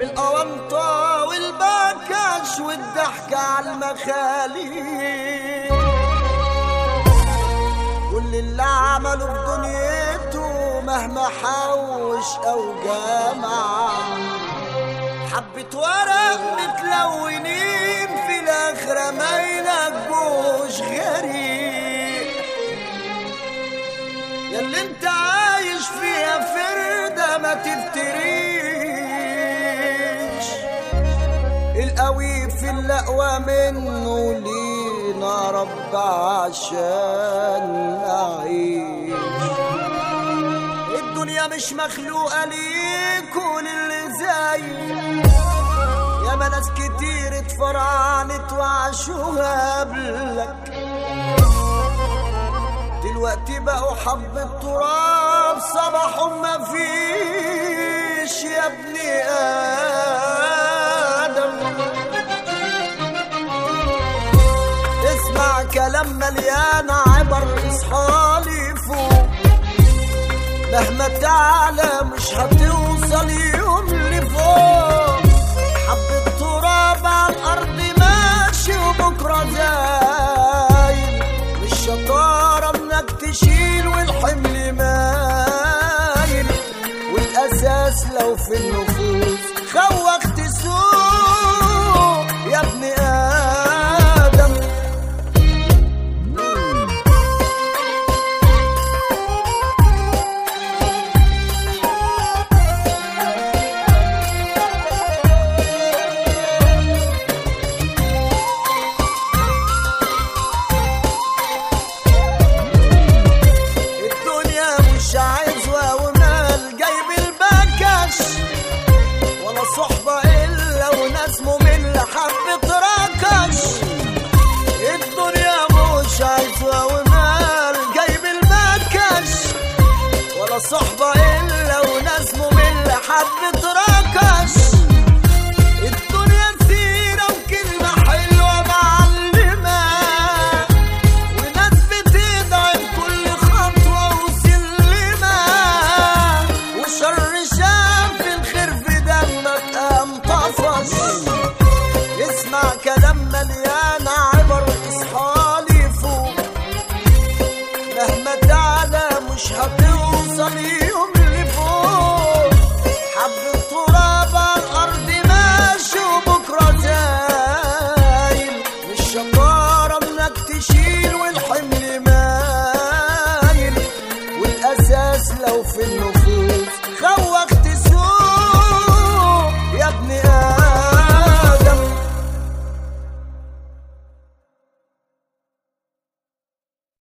الأونطة والبكش والضحكة على المخاليق كل اللي عمله في دنيته مهما حوش أو جمع حبة ورق متلونين في الآخرة ما ينجوش غريق ياللي انت عايش فيها فردة ما تفتريش القوي في الأقوى منه لينا رب عشان نعيش الدنيا مش مخلوقة ليك وللي زي يا ما ناس كتير اتفرعنت وعاشوها قبلك دلوقتي بقوا حبة تراب صباحهم ما فيش يا ابني آدم اسمع كلام مليان عبر اصحالي فوق مهما تعلى مش هتوصل يوم لفوق حبة تراب على الأرض ماشي وبكرة زايل مش شطارة انك تشيل والحمل مايل والأساس لو في النفوس خوخت سوق